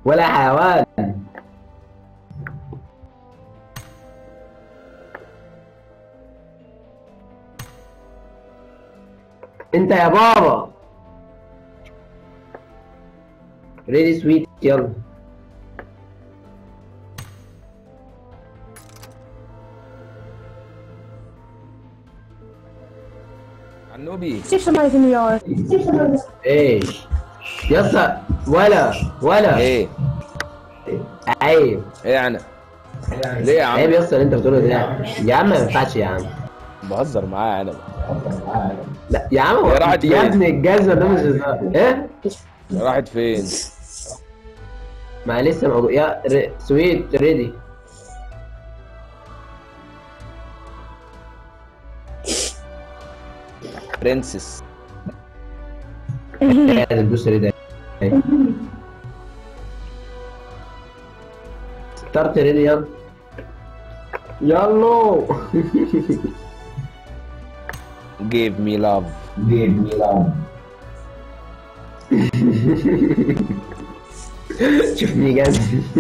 ولا حيوان انت يا بابا ريدي سويت يلا عنوبي See somebody in the yard. ايه يسا ولا ولا ايه عيب ايه يعني ليه يا عيب عم يسا اللي انت بتقوله ده يا عم ما ينفعش يا عم بهزر معاه انا لا يا عم هو- هي راحت يا فين؟ ابني الجزمه ده مش هزار ايه راحت فين ما لسه موجود يا ر... سويت ريدي برنسس قاعد البوس ريدي ستارت ريدي يلا يلا give me love شوفني جامد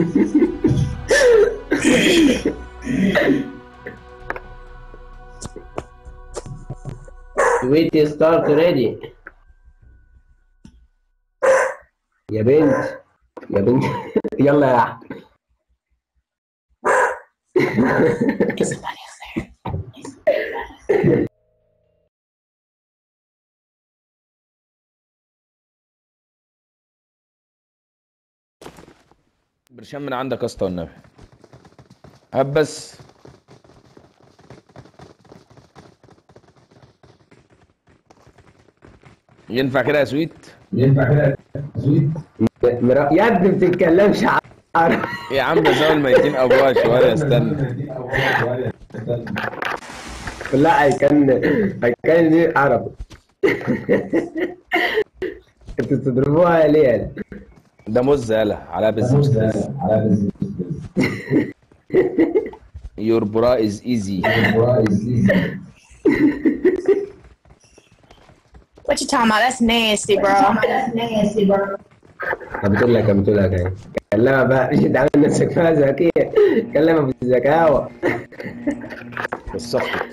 سويت ستارت ريدي يا بنت يا بنت يلا يا احمد برشام من عندك يا اسطى والنبي هات بس ينفع كده يا سويت مرا- يا ابني ما بتتكلمش عربي إيه يا عم زاوية الميتين ابوها شويه استنى لا هيكن هيكن دي عربي انتوا بتضربوها ليه يعني؟ ده مز يالا على بز يور برا از ايزي What you talking about? That's nasty, bro. بتقول لك بتقول لك اهي كلمها بقى مش انت عامل نفسك بقى ذكيه كلمها بالذكاوه بالسخط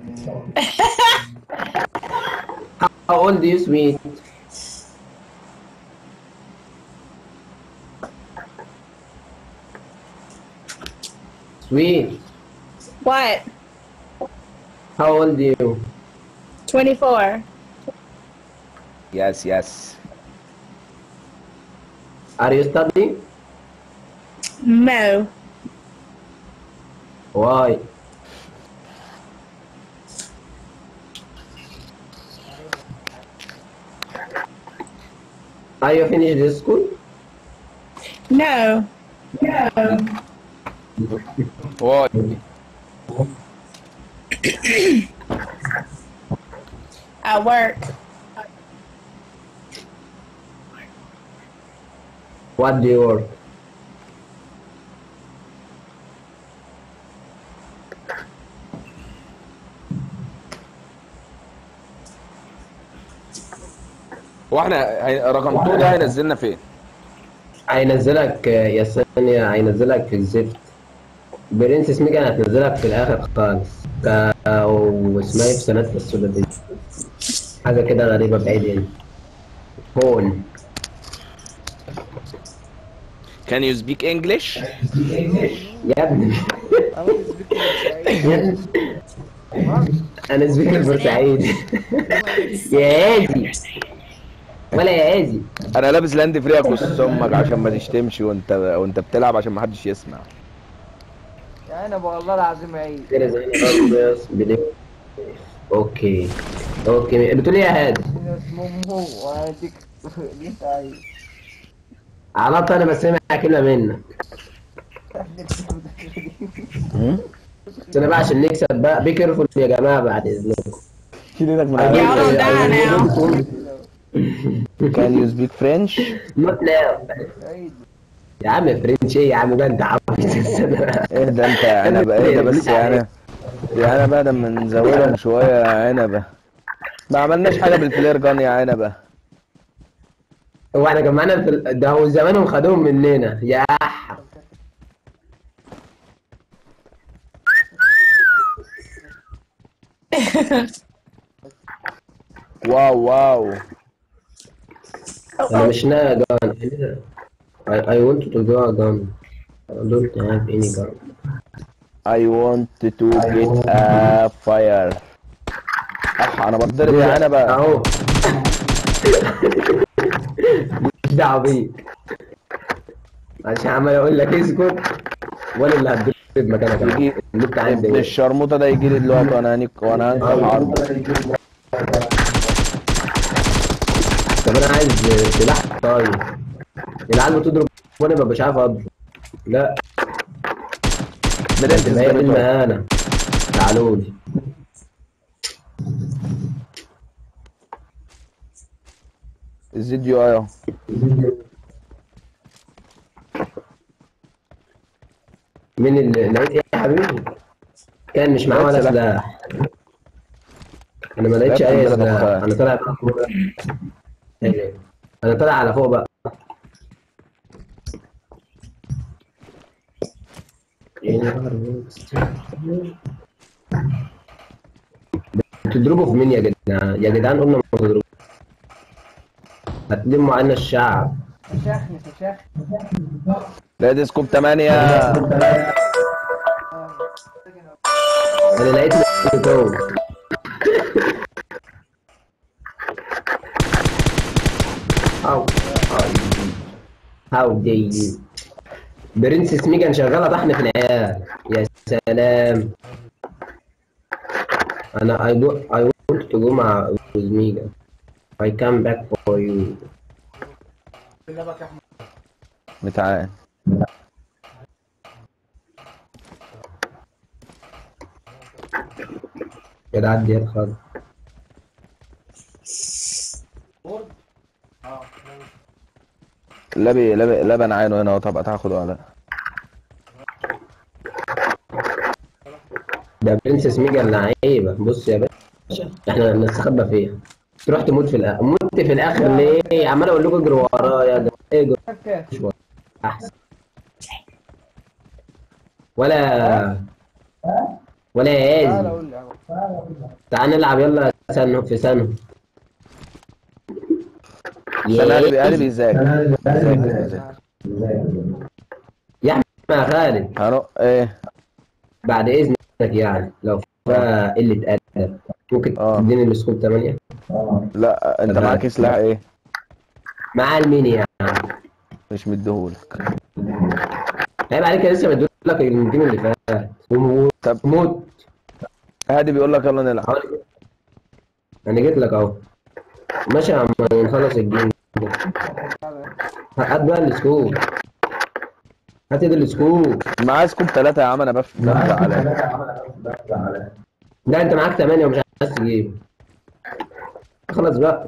How old do you sweet? Sweet, What? how old are you? 24. يس يس Are you studying? No. Why? Are you finished the school? No. واي At work. What do you work? هو احنا هي- رقم 2 ده هينزلنا فين؟ هينزلك يا ثانية هينزلك في الزفت برنسس ميجان هتنزلك في الآخر خالص ك- واسمها ايه في سنة السودة دي حاجة كده غريبة بعيدين هون Can you speak English? يا ابني يا ابني. أنا سبيكر بورسعيد يا هادي ولا يا هادي انا لابس لاند فري اكوس امك عشان ما تشتمش وانت وانت بتلعب عشان ما حدش يسمع يا انا والله العظيم عيد كده زي ما بس بليك. اوكي اوكي بتقول ايه يا هادي اسمه مو وهديك اللي انت عايز على طول انا بسمع كلمه منك بس انا بقى عشان نكسب بقى بي كيرفول يا جماعه بعد اذنكم شيل ايدك من Y'all don't die now. Can you speak French? نوت ناو عيد يا عم فرنش ايه يا عم بقى انت عبيط ايه ده انت يا عنبه ايه ده بس يا عنبه يا عنبه ده من نزودهم شويه يا عنبه ما عملناش حاجه بالفلير جان يا عنبه هو احنا كان معانا في ال- ده هو زمانهم خدوهم مننا يا أح. واو واو انا مش ناقي جان I, I want to go a gun I don't have any gun I want to get a fire اح انا بتضرب يا انا بقى اهو مش دعوه بيك عشان عمال اقول لك اسكت وانا اللي هتضرب مكانك أهو. يجي اللي انت عندي ابن الشرموطه ده يجي لي دلوقتي وانا هنك وانا هنكح عرض طب انا عايز سلاح طيب العيال بتضرب وانا ما مش عارف اضرب لا برنس تبقى هي دي ده المهانه تعالوا لي الفيديو اهو مين اللي لقيت ايه يا حبيبي كان مش معاه ولا لقيت سلاح انا ما لقيتش لقيت اي عندنا سلاح دخان. انا طالع بقى فوق إيه. انا طالع على فوق بقى بتضربوا في مين يا جدعان يا جدعان قلنا ما تضربوا هتلموا عنا الشعب فشخني فشخني لقيت سكوب 8 انا لقيت فوق هاو هاو دي يو برنسس ميجان شغاله طحن في العيال يا سلام انا اي دو اي want to go مع with ميجان I come back for you بالله يا احمد متعان كده عدي يا خالد لبي لبي لبن عينه هنا طب هتاخده ولا لا ده برنسس ميجان لعيبه بص يا باشا احنا نستخبى فيها تروح تموت في الاخر مت في الاخر ليه عمال اقول لكم اجروا ورايا ده اجروا فكه شوية احسن ولا ولا يا تعال يازي اقول لي أهو. تعال نلعب يلا سنه في سنه انا قلبي قلبي يذاكر يذاكر يذاكر يا احمد يا خالد هنو ايه بعد اذنك يعني لو فيها قله ادب ممكن آه. تديني السكوب 8 لا انت معاك سلاح ايه مع المين يعني مش مديهولك عيب عليك لسه بدي لك الجيم اللي فات وموت طب موت هادي بيقول لك يلا نلعب حوالي- انا جيت لك اهو ماشي يا عم نخلص الجيم ده. هات بقى السكوب هات ايد السكوب معاه سكوب ثلاثة يا عم انا بف بفتح عليه لا انت معاك 8 ومش عايز تجيب خلاص بقى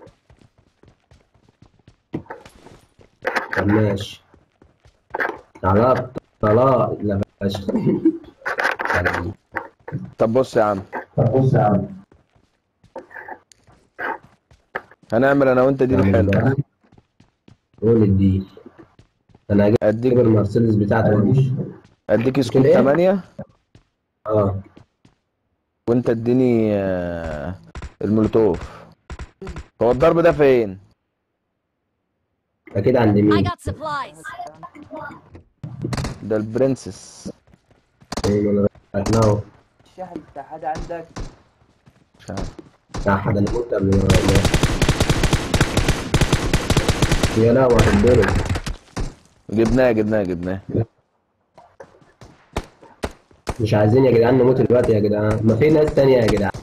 طب ماشي طلاق طلاق لا فشخ طب بص يا عم هنعمل انا وانت دي الحلوة قول الديل انا هجيب اديك المرسيدس بتاعتي وامشي اديك سكوب ايه؟ 8 اه وانت اديني آه، المولوتوف هو الضرب ده فين؟ اكيد عند I مين got supplies. ده البرنسس ايوه انا رحناه الشحن بتاع حدا عندك مش عارف بتاع حد انا قلت قبل ما يا لا وهتضرب جبناه جبناه جبناه مش عايزين يا جدعان نموت دلوقتي يا جدعان ما في ناس تانية يا جدعان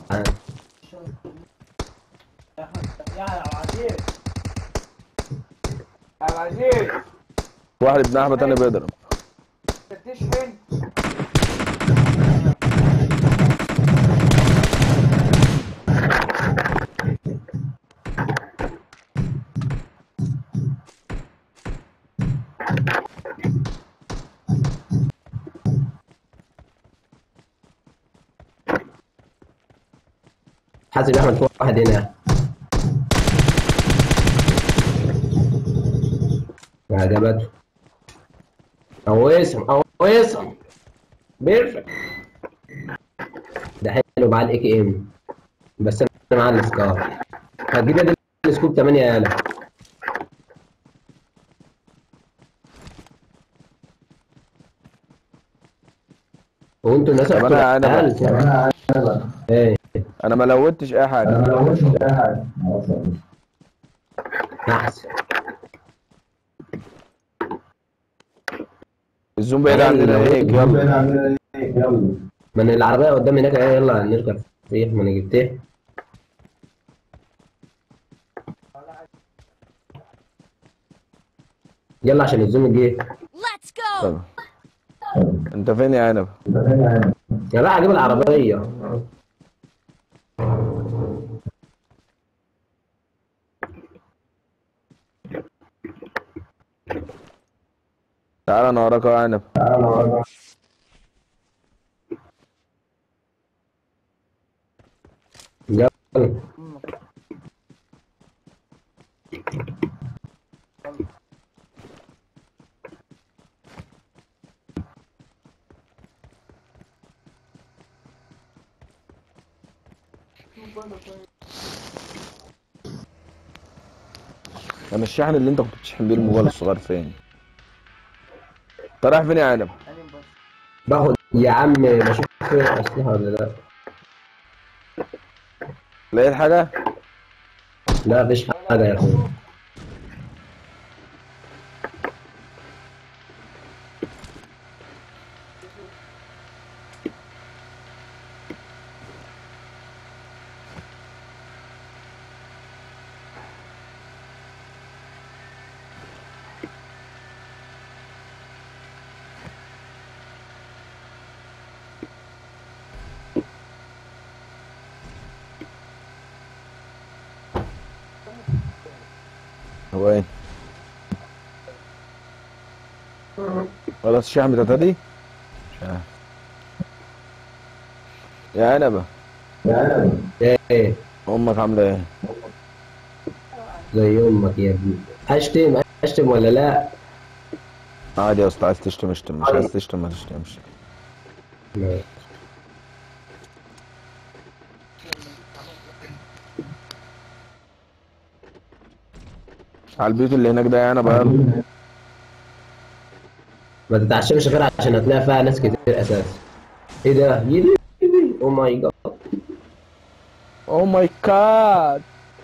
يا احمد يا عبد العزيز يا عبد العزيز واحد ابن احمد تاني بيضرب انت بتشحن حاسب يا احمد في واحد هنا جابته قويسهم قويسهم بيرفكت ده حلو مع الاي كي ام بس انا معاه السكار هتجيب يد السكوب 8 يالا هو انتوا الناس طب أنا- أنا- أقل. ايه انا ما لودتش اي حاجه احسن الزوم بعيد عندنا هيك يلا من العربية قدام هناك ايه يلا نركب فيه ما انا جبتيه يلا عشان الزوم جه Let's go! طب. انت فين يا عنب يا بقى اجيب العربية تعال انا وراك يا عنب يلا انا الشحن اللي انت كنت بتشحن بيه الموبايل الصغير فين انت رايح فين يا عنب أنا بس باخد يا عم بشوف فيه اسلحة ولا لا لقيت حاجه لا مفيش حاجة يا اخويا هو ايه خلاص الشحن بتاعتها دي مش عارف. يا عنبه ايه امك عامله ايه زي امك يا ابني اشتم اشتم ولا لا عادي يا اسطى عايز تشتم اشتم مش عايز تشتم ما تشتمش لا. على البيوت اللي هناك ده يا عنبه يلا ما تتعشمش غير عشان هتلاقي فيها ناس كتير اساسا ايه ده يلي او ماي جاد او ماي جاد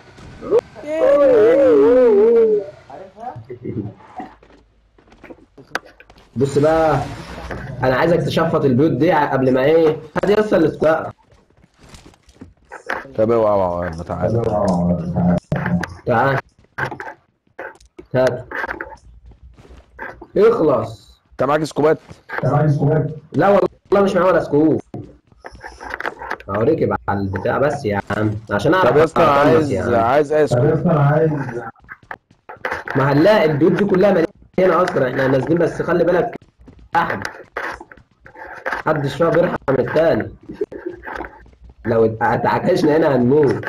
بص بقى انا عايزك تشفط البيوت دي قبل ما ايه هات يا اسطى السكار طب اوعى اوعى يلا تعالى تعال هات اخلص انت معاك سكوبات لا والله مش معايا ولا سكوب هوريك على البتاع بس يا عم عشان اعرف طب يا اسطى أخلص عايز يا عم. عايز اي سكوب ما هنلاقي البيوت دي كلها مليانه اصلا احنا نازلين بس خلي بالك احد محدش فيها بيرحم التاني لو اتعكشنا هنا هنموت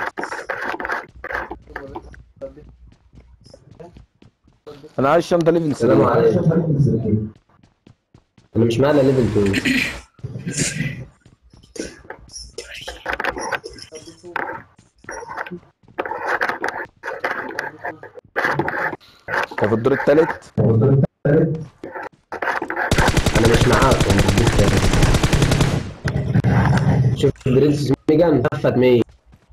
انا عايز شنطه ليفل السلام 3 عليكم انا مش معانا ليفل 2 انت في الدور التالت انا مش معاكم شوف برنسس ميجان لفت مين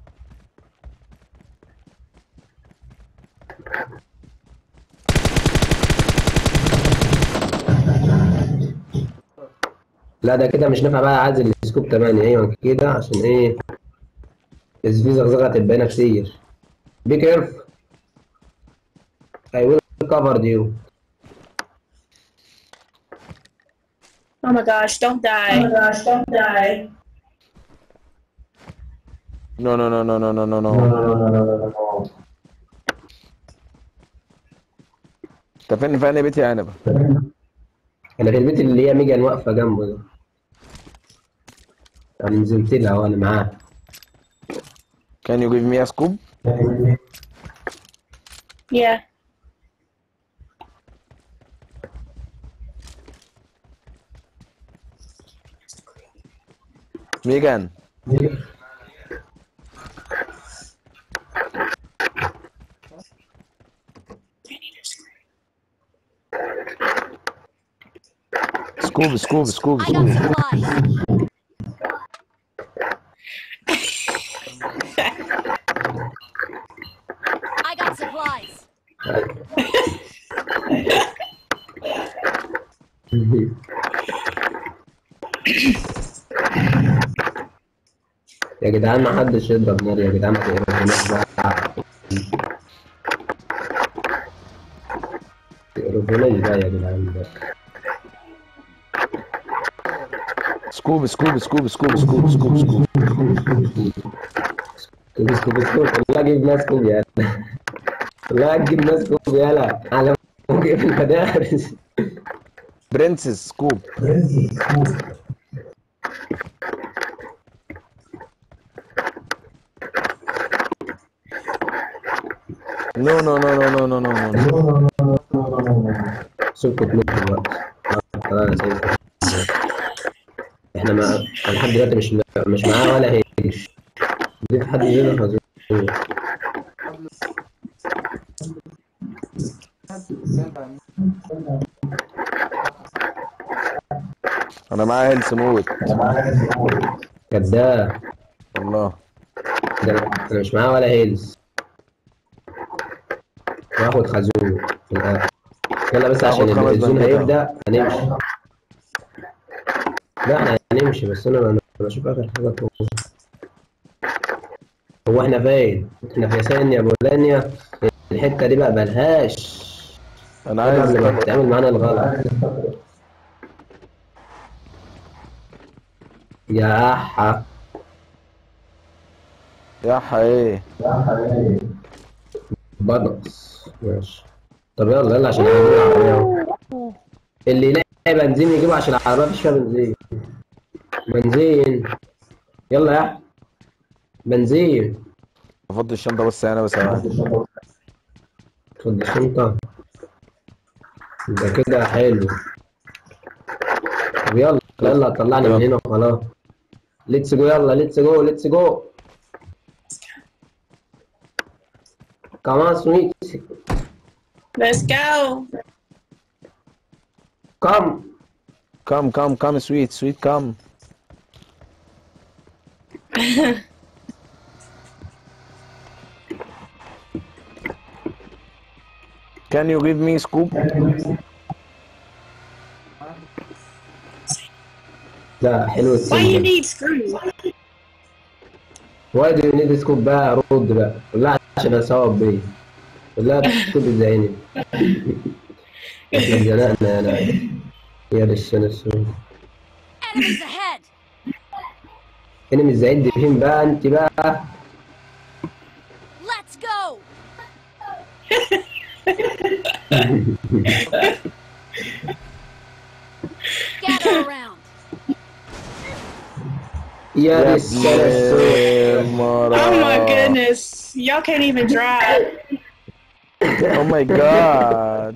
لا ده كده مش نافع بقى عايز السكوب 8 ايوه كده عشان ايه بس في زغزغه هتبقى هنا كتير بي كيرف I will cover you Oh my gosh, don't die. Oh my gosh, don't die. نو نو نو نو نو نو نو نو انت فين في انهي بيت يا عنبه انا في البيت اللي هي ميجان واقفه جنبه ده انا نزلت لها وانا معاه كان يو جيف مي سكوب Yeah. ميجان سكوب سكوب سكوب I got سكوب supplies. I got supplies. يا جدعان ما حدش يضرب نار يا جدعان ما تقرفوناش بقى تقرفوناش بقى يا جدعان بقى سكوب سكوب سكوب سكوب سكوب سكوب سكوب سكوب سكوب سكوب والله اجيب ناس كوب يالا والله اجيب ناس كوب يالا على موقع في المدارس برنسس سكوب نو نو نو نو نو نو نو نو سكت تموت دلوقتي خلاص احنا ما أنا لحد دلوقتي مش مش معاه ولا هيش دي في حد يقدر خازوق انا معايا هيلث موت كداب والله ده انا أنا مش معاه ولا هيلز واخد خازوق في الاخر يلا بس عشان هاخد خمس الزون بنكات. هيبدا هنمشي لا احنا هنمشي بس انا انا بشوف اخر حاجه فوق هو احنا فين؟ احنا في ثانية بولانيا الحتة دي بقى ملهاش انا قبل عايز ما تتعمل معانا الغلط يا أحا يا حي بطس ماشي طب يلا يلا عشان نجيب العربية أهو. اللي يلاقي بنزين يجيبه عشان العربية مفيش فيها بنزين بنزين يلا يا أحمد بنزين افضي الشنطه بس انا بس أنا. خد الشنطة ده كده حلو طب يلا يلا طلعني من هنا وخلاص ليتس جو يلا ليتس جو ليتس جو كمان سويت Let's go. كم كم كم كم سويت سويت كم Can you give me scoop? ده حلو Why you السن need screws? واي دو نيد سكوب بقى رد بقى لا عشان اصوب بيه لا سكوب زيني احنا اتزنقنا يا لا يا للشان السود Enemies ahead. انا مش زعيد دي فين بقى انت بقى Let's go. Gather around. يا يا للشان السود ابن مرة. Oh my goodness. Y'all can't even drive. Oh my god.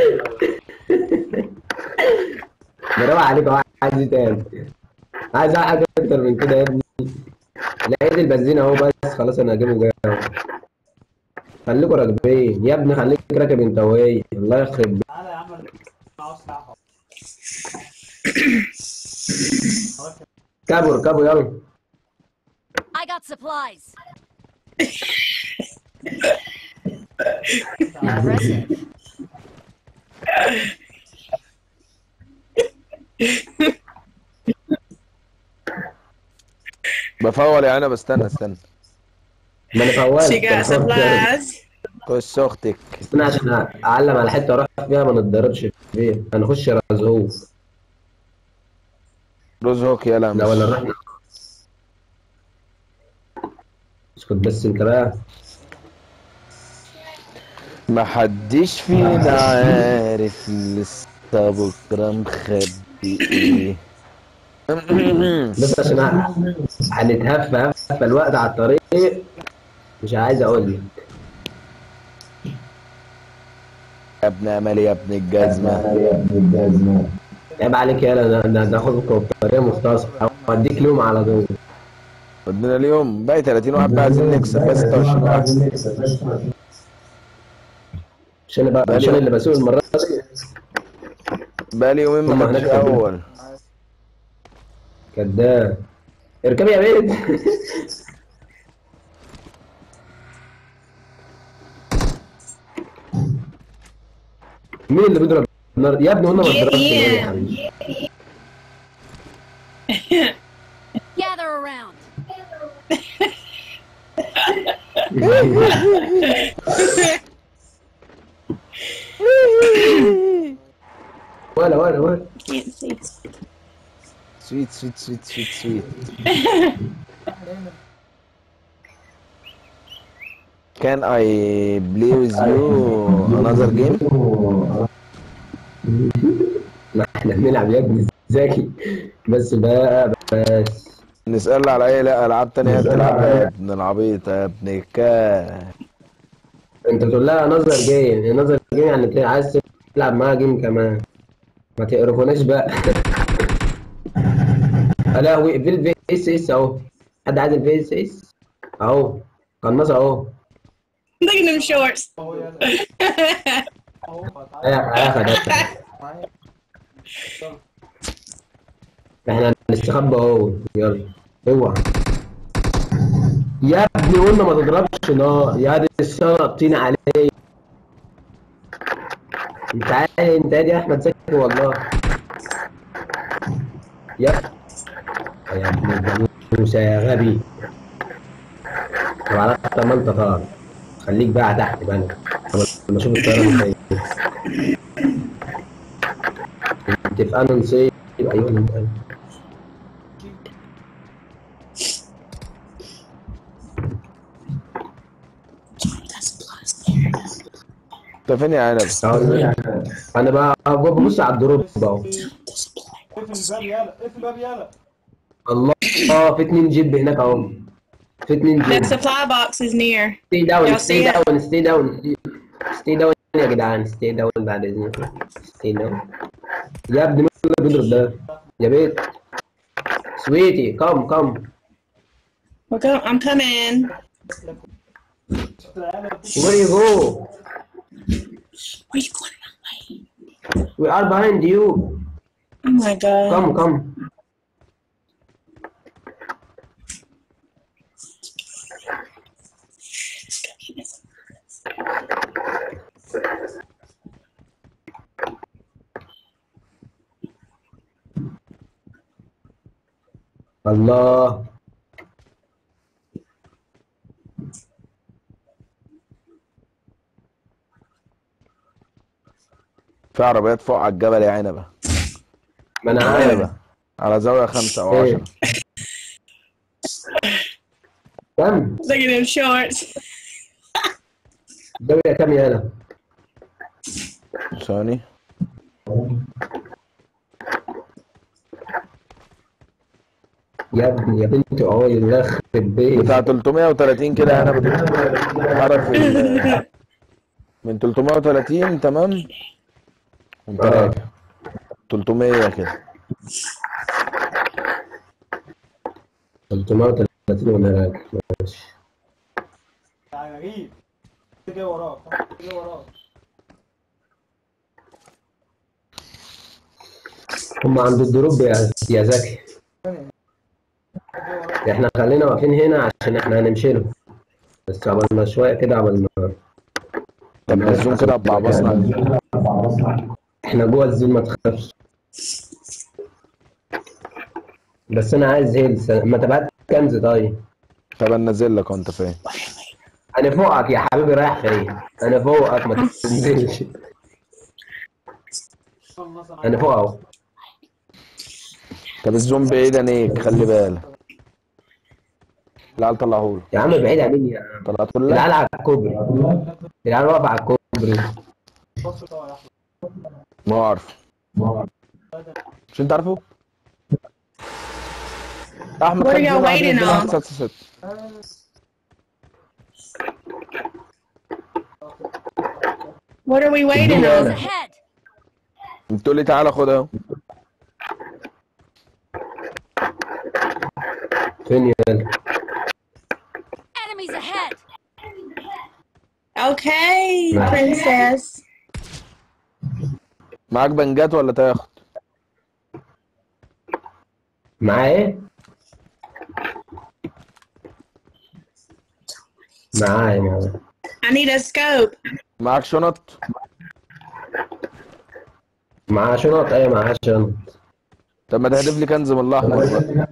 برافو عليك اهو عايز ايه تاني عايز حاجه اكتر من كده يا ابني لقيت البنزين اهو بس خلاص انا هجيبه جاي اهو خليكوا راكبين يا ابني خليك راكب انت وهي الله يخرب بيك. تعالى يا عم معه سلاح اركبوا اركبوا يلا I got supplies. Impressive. بفول يا انا بستنى استنى ما انا فوال She got supplies. خش اختك استنى عشان اعلم على حته اروح فيها ما نتضربش فيها هنخش رزهوف روز هوك يلا لا ولا نروح اسكت بس انت بقى ما حدش فينا عارف لسه بكره مخبي ايه بس عشان هنتهفى هفى الوقت على الطريق مش عايز اقول لك يا ابن امل يا ابن الجزمه عيب عليك يالا ده ده ده خد بطاريه مختصره واديك لوم على طول ودينا اليوم باقي 30 واحد بقى عايزين نكسب بس 26 واحد عشان بقى بقالي- عشان اللي بسوق المره دي بقى لي يومين هم ما خدتش هناك كده. اول كداب اركبي يا بنت مين اللي بيضرب نار يا ابني قلنا ما تضربش نار يا حبيبي Gather around. ولا ولا ولا Can't see. سويت سويت سويت سويت سويت Can I play with you another game? ما احنا بنلعب يا ابني ذكي بس بقى بس نسأل على اي لا العاب تانية تلعب يا ابن العبيط يا ابن الكا انت بتقول لها نظر جيم نظر جيم يعني انت عايز تلعب معاها جيم كمان ما تقرفوناش بقى يا لهوي في الفي اس اس اهو حد عايز الفي اس اس اهو قناص اهو Look at them shorts. هياخد احنا هنستخبى اهو يلا اوعى يا ابني قلنا ما تضربش نار يا دي السلطين عليه انت عارف انت يا احمد زكي والله يا يا ابن الجاموسه يا غبي وعلى ما انت طالع خليك بقى تحت بقى انا لما اشوف الطياره ازاي انت في انا نسيت ايوه انت انت فين يا عنب؟ انا بقى ببص على الدروب اهو اقفل الباب يالا اقفل الباب يالا الله اه في اتنين جيب هناك اهو في اتنين That جيب supply box is near. ستي داون يا ستي سيد. داون ستي داون ستي داون يا جدعان ستي داون بعد اذنك ستي داون يا ابني مين اللي بيضرب ده يا بيت سويتي كم كم We're go- I'm coming. where you go Where you going that way? we are behind you Oh my god. come come الله في عربيات فوق على الجبل يا عنبة ما انا عارف عنبة على زاوية خمسة أو ايه عشرة كم Look at them shorts. الدوري كم يالا ثاني يا ابني يا بنت اهو يخرب بيت بتاع 330 كده انا عارف ال- من 330 تمام وانت آه. راجع 300 كده 330 وانا راجع ماشي يعني غريب جاي وراك جاي وراك هم عند الدروب يا يا زكي احنا خلينا واقفين هنا عشان احنا هنمشي له بس عملنا شويه كده عملنا طب نزوم كده ببعبصنا احنا جوه الزين ما تخافش بس انا عايز هيلز ما تبعت كنز طيب طب انزل لك وانت فين انا فوقك يا حبيبي رايح فين انا فوقك ما تنزلش انا فوق اهو طب الزوم بعيد عينيك خلي بالك العيال طلعهولك يا عم بعيد عن يا عم طلعته لك العيال على الكوبري العيال واقفه على الكوبري ما هو عارف مش انت عارفه احمد What are خلي y'all بالك waiting عندنا on? ستة ستة. What are we waiting Enemies on? ahead. بتقول لي تعالى خد اهو فين يلا Enemies ahead! Okay, Nice. princess. معاك بنجات ولا تاخد معاه ايه؟ معايا معايا I need a scope. معاك شنط معاه شنط ايه معاه شنط طب ما تهدف لي كنز من الاحمر بقى.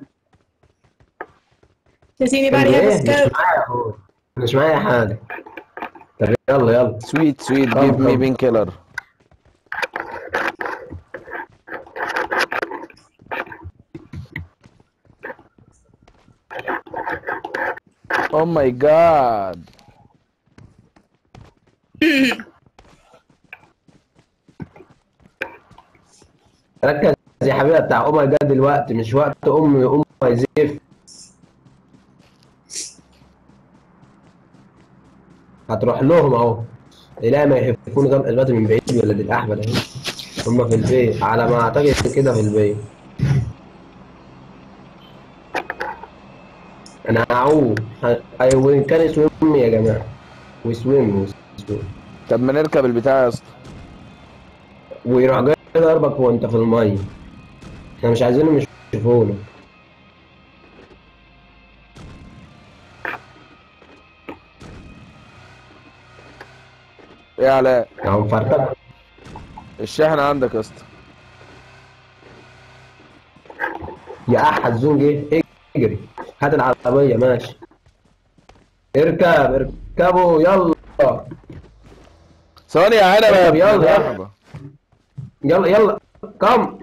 Does anybody have a ايه مش scope? معايا يا أخوي. مش معايا حاجة طب يلا يلا سويت سويت كم- جيف مي كم. بين كيلر او ماي جاد ركز يا حبيبي بتاع ام جد دلوقتي مش وقت ام ام يزيف هتروح لهم اهو لا ما يحبون غير دلوقتي من بعيد ولا دي الاحمر اهي هم في البيت على ما اعتقد كده في البيت انا هعوم اي وين كان سويم يا جماعه وسويم وسويم طب ما نركب البتاع يا اسطى ويروح جاي ضربك وانت في الميه احنا مش عايزينهم يشوفونا ايه علاء اهو مفرتك الشاحن عندك يا اسطى يا احد زون جه اجري هات العربيه ماشي اركب اركبوا يلا ثواني يا عنبه يا ابن يلا، يلا. اللعبة. يلا يلا كم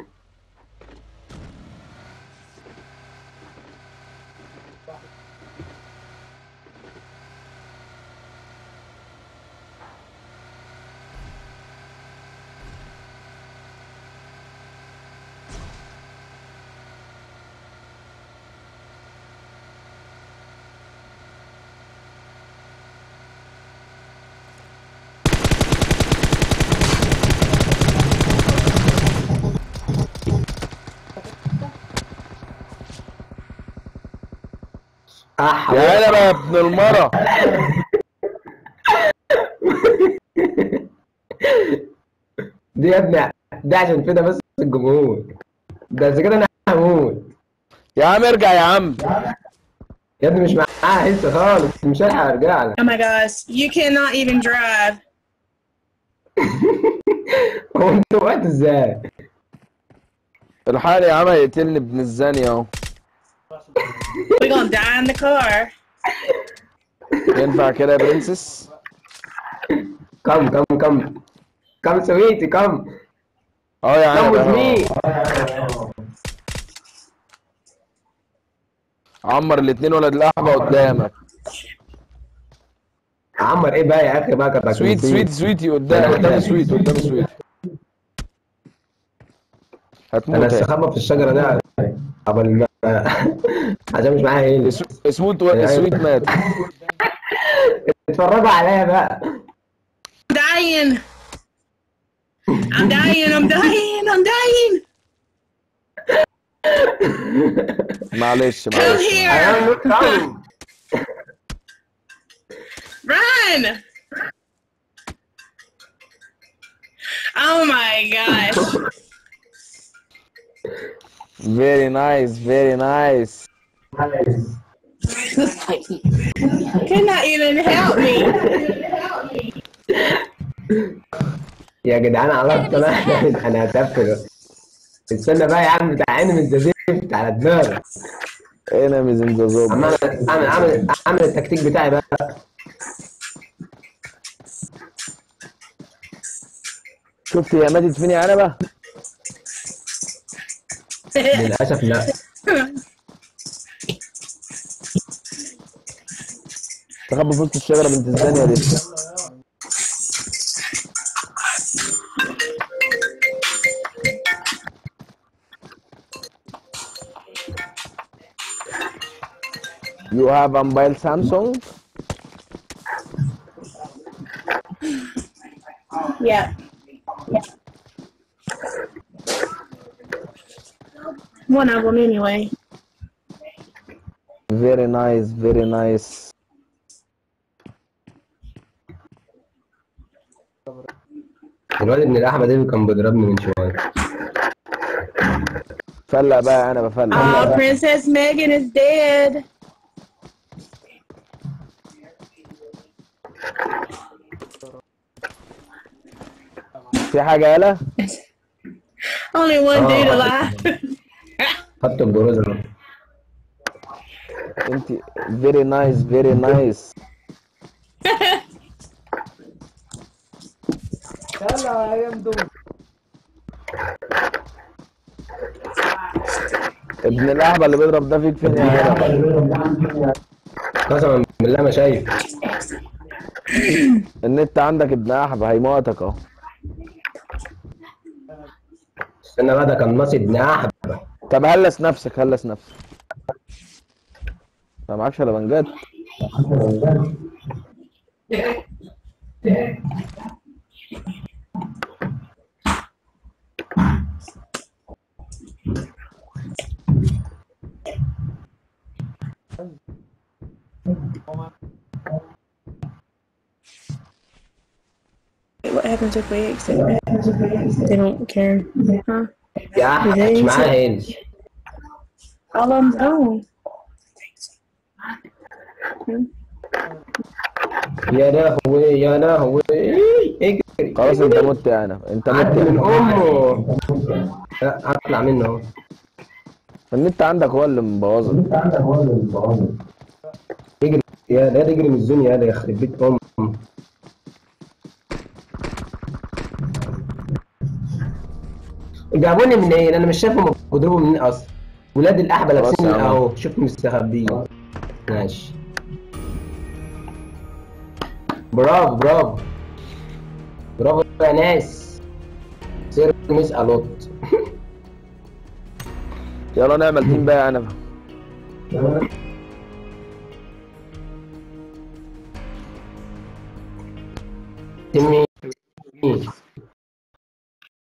اح يا عنبه يا ابن المرة دي يا ابني ده عشان كده بس الجمهور ده اذا كده انا هموت يا عم ارجع يا عم يا ابني مش معاها حس خالص مش هلحق ارجع لك Oh my gosh, you cannot even drive. هو انت وقت ازاي؟ الحقني يا عم هيقتلني ابن الزانية اهو We're gonna die in the car. ينفع كده يا برنسس كم كم كم كم سويتي كم اه يا كم عم with me عمر الاتنين ولد الاحبة قدامك عمر ايه بقى يا اخي بقى كتر سويت خيرك. سويت سويتي قدام قدام سويت قدام سويت انا هتموت هي. استخبى في الشجره ده قبل ما عشان مش معايا هيل سو- سويت و... سويت مات اتفرجوا عليا بقى I'm dying. I'm dying. I'm dying. I'm dying. معلش Come معلش here. كم Run. Oh my gosh. very nice very nice Could not even help me. يا جدعان على الطلاق انا هتفكر استنى بقى يا عم تعاني من الزفت على دماغك enemies in the zone عمال اعمل اعمل اعمل التكتيك بتاعي بقى شفت هي ماتت فين يا عنبه للاسف لا تخبى في وسط الشجره بنت الزانيه دي You have a mobile Samsung? yeah. One of them anyway. فيري نايس فيري نايس الواد ابن الاحمد ده كان بيضربني من شويه فلق بقى انا بفلق Oh, Princess Megan is dead. في حاجه يالا Only one Oh. dude alive. خدت الجروز اهو انت فيري نايس فيري نايس يلا يا ايام دول ابن الاحبه اللي بيضرب ده فيك فين يا جدع قسما بالله ما شايف النت عندك ابن احبه هيموتك اهو استنى بقى ده كان ناصي ابن احمد طب هلس نفسك هلس نفسك ما معكش لبنجات What happens if we accept They don't care. Huh? يا احمد إزاي مش معاه هيلز All of them's gone. يا لهوي يا لهوي اجري خلاص انت مت يا انا انت مت عدي يا من أنا. امه لا، هطلع منه اهو النت عندك هو اللي مبوظك اجري يا لا تجري من الزون يا ده يخرب بيت امه جابوني منين انا مش شايفهم بيضربوا منين اصلا ولاد الاحبه خلاص لابسين يا عم. اهو شوف مستخبيين ماشي برافو برافو برافو يا ناس سير مس الوت يلا نعمل تيم بقى يا انا تمي